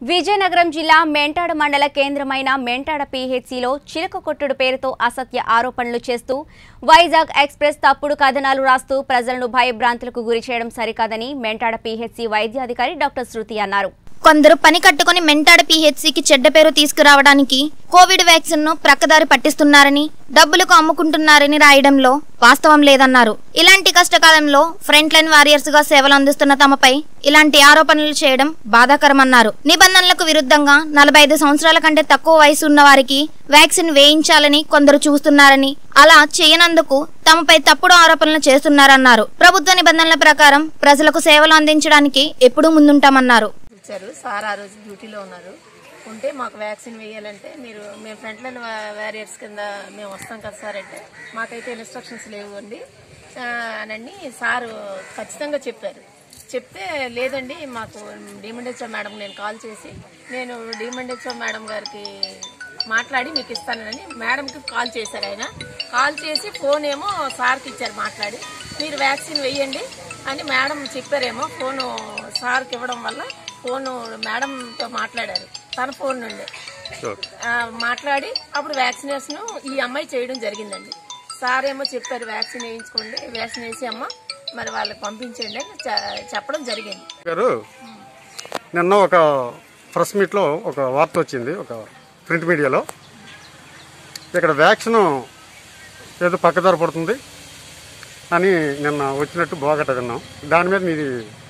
విజయనగరం జిల్లా మెంటాడ మండల కేంద్రమైన మెంటాడ పీహెచ్సిలో చిలక కొట్టుడు పేరుతో అసత్య ఆరోపణలు చేస్తూ వైజాగ్ ఎక్స్ప్రెస్ తప్పుడు కథనాలు రాస్తూ ప్రజలను భయభ్రాంతులకు గురి చేయడం సరికాదని మెంటాడ పీహెచ్సి వైద్యాధికారి డాక్టర్ శృతి అన్నారు కొందరు పని కట్టుకుని మెంటాడ పీహెచ్సికి చెడ్డ పేరు తీసుకురావడానికి కోవిడ్ వ్యాక్సిన్ ను ప్రక్కదారి పట్టిస్తున్నారని డబ్బులకు అమ్ముకుంటున్నారని రాయడంలో వాస్తవం లేదన్నారు ఇలాంటి కష్టకాలంలో ఫ్రంట్ లైన్ వారియర్స్ గా సేవలు అందిస్తున్న తమపై ఇలాంటి ఆరోపణలు చేయడం బాధాకరమన్నారు నిబంధనలకు విరుద్ధంగా నలభై ఐదు సంవత్సరాల కంటే తక్కువ వయసు ఉన్న వారికి వ్యాక్సిన్ వేయించాలని కొందరు చూస్తున్నారని అలా చేయనందుకు తమపై తప్పుడు ఆరోపణలు చేస్తున్నారన్నారు ప్రభుత్వ నిబంధనల ప్రకారం ప్రజలకు సేవలు అందించడానికి ఎప్పుడూ ముందుంటామన్నారు ఇచ్చారు సార్ ఆ రోజు డ్యూటీలో ఉన్నారు ఉంటే మాకు వ్యాక్సిన్ వేయాలంటే మీరు మేము ఫ్రంట్ లైన్ వారియర్స్ కింద మేము వస్తాం కదా సార్ అంటే మాకైతే ఇన్స్ట్రక్షన్స్ లేవు అండి ఆ, అనని సారు ఖచ్చితంగా చెప్పారు చెప్తే లేదండి మాకు డిమండేశ్వర మేడం నేను కాల్ చేసి నేను డిమండేశ్వర మేడం గారికి మాట్లాడి మీకు ఇస్తానని మేడంకి కాల్ చేశారు ఆయన కాల్ చేసి ఫోన్ ఏమో సార్కి ఇచ్చారు మాట్లాడి మీరు వ్యాక్సిన్ వేయండి అని మేడం చెప్పారేమో ఫోను సార్కి ఇవ్వడం వల్ల ఫోను మేడంతో మాట్లాడారు తన ఫోన్ నుండి ఆ, మాట్లాడి అప్పుడు వ్యాక్సినేషన్ ఈ అమ్మాయి చేయడం జరిగిందండి సార్ ఏమో చెప్పారు వ్యాక్సిన్ వేయించుకోండి వ్యాక్సిన్ వేసి అమ్మ మరి వాళ్ళకి పంపించండి అని చె- చెప్పడం జరిగింది గారు నిన్న ఒక ప్రెస్ మీట్లో ఒక వార్త వచ్చింది ఒక ప్రింట్ మీడియాలో ఇక్కడ వ్యాక్సిన్ ఏదో పక్కదారి పడుతుంది అని నిన్న వచ్చినట్టు బాగట విన్నాం దాని మీద మీది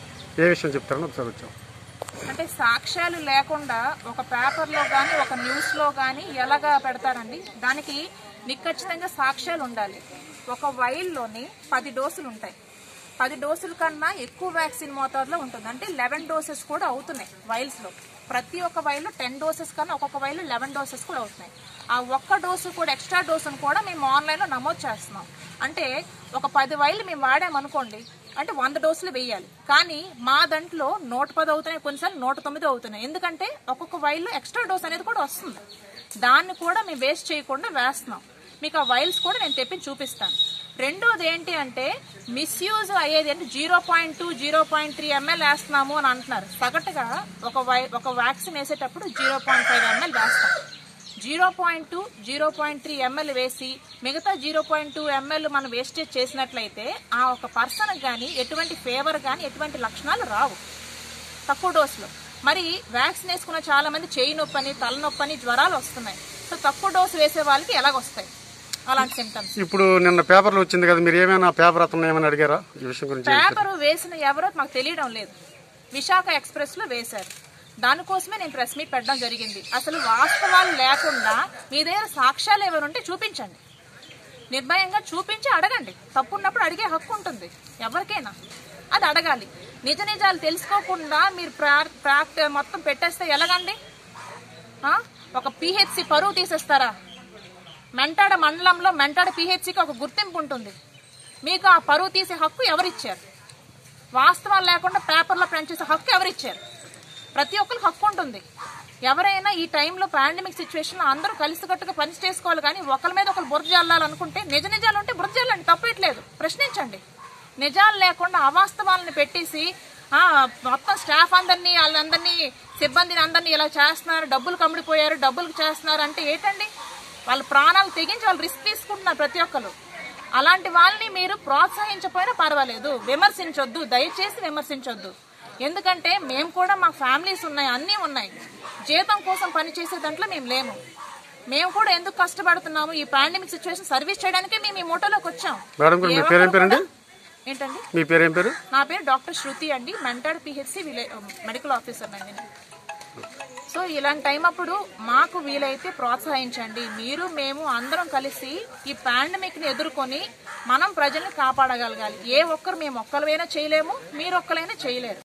ఏ విషయం చెప్తారని ఒకసారి వచ్చాం అంటే సాక్ష్యాలు లేకుండా ఒక పేపర్లో కానీ ఒక న్యూస్లో కానీ ఎలాగా పెడతారండి దానికి నిఖచ్చితంగా సాక్ష్యాలు ఉండాలి ఒక వైల్లోని పది డోసులు ఉంటాయి పది డోసుల కన్నా ఎక్కువ వ్యాక్సిన్ మోతాదులో ఉంటుంది అంటే లెవెన్ డోసెస్ కూడా అవుతున్నాయి వైల్స్లో ప్రతి ఒక్క వైల్లో టెన్ డోసెస్ కన్నా ఒక్కొక్క వైల్లో లెవెన్ డోసెస్ కూడా అవుతున్నాయి ఆ ఒక్క డోసు కూడా ఎక్స్ట్రా డోసును కూడా మేము ఆన్లైన్లో నమోదు చేస్తున్నాం అంటే ఒక పది వైళ్ళు మేము వాడామనుకోండి అంటే వంద డోసులు వేయాలి కానీ మా దాంట్లో నూట పది అవుతున్నాయి కొన్నిసార్లు నూట తొమ్మిది అవుతున్నాయి ఎందుకంటే ఒక్కొక్క వైల్లో ఎక్స్ట్రా డోస్ అనేది కూడా వస్తుంది దాన్ని కూడా మేము వేస్ట్ చేయకుండా వేస్తున్నాం మీకు ఆ వైల్స్ కూడా నేను తెప్పి చూపిస్తాను రెండోది ఏంటి అంటే మిస్యూజ్ అయ్యేది అంటే zero point two zero point three ML వేస్తున్నాము అని అంటున్నారు సగటుగా ఒక వై ఒక వ్యాక్సిన్ వేసేటప్పుడు జీరో పాయింట్ ఫైవ్ ఎంఎల్ వేస్తాం zero point two zero point three ML వేసి మిగతా జీరో పాయింట్ టూ ఎంఎల్ మనం వేస్టేజ్ చేసినట్లయితే ఆ ఒక పర్సన్ కానీ ఎటువంటి ఫేవర్ కానీ ఎటువంటి లక్షణాలు రావు తక్కువ డోసులో మరి వ్యాక్సిన్ వేసుకున్న చాలా మంది చేయి నొప్పి అని తలనొప్పి అని జ్వరాలు వస్తున్నాయి సో తక్కువ డోసు వేసే వాళ్ళకి ఎలాగొస్తాయి అలాంటి సిమ్టమ్స్ ఇప్పుడు నిన్న పేపర్లో వచ్చింది కదా మీరు ఏమైనా పేపర్ అతను ఏమైనా అడిగారా ఈ విషయం గురించి పేపర్ వేసిన ఎవరో మాకు తెలియడం లేదు విశాఖ ఎక్స్ప్రెస్ లో వేశారు దానికోసమే నేను ప్రెస్ మీట్ పెట్టడం జరిగింది అసలు వాస్తవాలు లేకుండా మీ దగ్గర సాక్ష్యాలు ఏమైనా ఉంటే చూపించండి నిర్భయంగా చూపించి అడగండి తప్పున్నప్పుడు అడిగే హక్కు ఉంటుంది ఎవరికైనా అది అడగాలి నిజ నిజాలు తెలుసుకోకుండా మీరు ప్రా- ప్రాక్ట్ మొత్తం పెట్టేస్తే ఎలాగండి ఆ? ఒక పిహెచ్సి పరువు తీసేస్తారా మెంటాడ మండలంలో మెంటాడ పిహెచ్సికి ఒక గుర్తింపు ఉంటుంది మీకు ఆ పరువు తీసే హక్కు ఎవరిచ్చారు వాస్తవాలు లేకుండా పేపర్లో ప్రింట్ చేసే హక్కు ఎవరిచ్చారు ప్రతి ఒక్కరికి హక్కు ఉంటుంది ఎవరైనా ఈ టైంలో పాండమిక్ సిచ్యువేషన్ అందరూ కలిసికట్టుగా పని చేసుకోవాలి కానీ ఒకరి మీద ఒకరు బురద జల్లాలనుకుంటే నిజ నిజాలు ఉంటే బురద జల్లండి తప్పేట్లేదు ప్రశ్నించండి నిజాలు లేకుండా అవాస్తవాలను పెట్టేసి ఆ, మొత్తం స్టాఫ్ అందరినీ వాళ్ళందరినీ సిబ్బందిని అందరినీ ఇలా చేస్తున్నారు డబ్బులు కమ్ముడిపోయారు డబ్బులు చేస్తున్నారు అంటే ఏంటండి వాళ్ళ ప్రాణాలు తెగించి వాళ్ళు రిస్క్ తీసుకుంటున్నారు ప్రతి ఒక్కరు అలాంటి వాళ్ళని మీరు ప్రోత్సహించకపోయినా పర్వాలేదు విమర్శించొద్దు దయచేసి విమర్శించొద్దు ఎందుకంటే మేము కూడా మా ఫ్యామిలీస్ ఉన్నాయి అన్నీ ఉన్నాయి జీతం కోసం పనిచేసే దాంట్లో మేము లేము మేము కూడా ఎందుకు కష్టపడుతున్నాము ఈ పాండమిక్ సిచ్యువేషన్ సర్వీస్ చేయడానికే మేము ఈ మూటలోకి వచ్చాం మేడం గారు మీ ఏ పేరేం ఒక్కరు పేరండి కూడా- ఏంటండి మీ పేరేం పేరు నా పేరు డాక్టర్ శృతి అండి మెంటల్ పిహెచ్సి విలే మెడికల్ ఆఫీసర్ అండి నేను సో ఇలాంటి టైం అప్పుడు మాకు వీలైతే ప్రోత్సహించండి మీరు మేము అందరం కలిసి ఈ పాండమిక్ ని ఎదుర్కొని మనం ప్రజల్ని కాపాడగలగాలి ఏ ఒక్కరు మేము ఒక్కలైనా చేయలేము మీరు ఒక్కలైనా చేయలేరు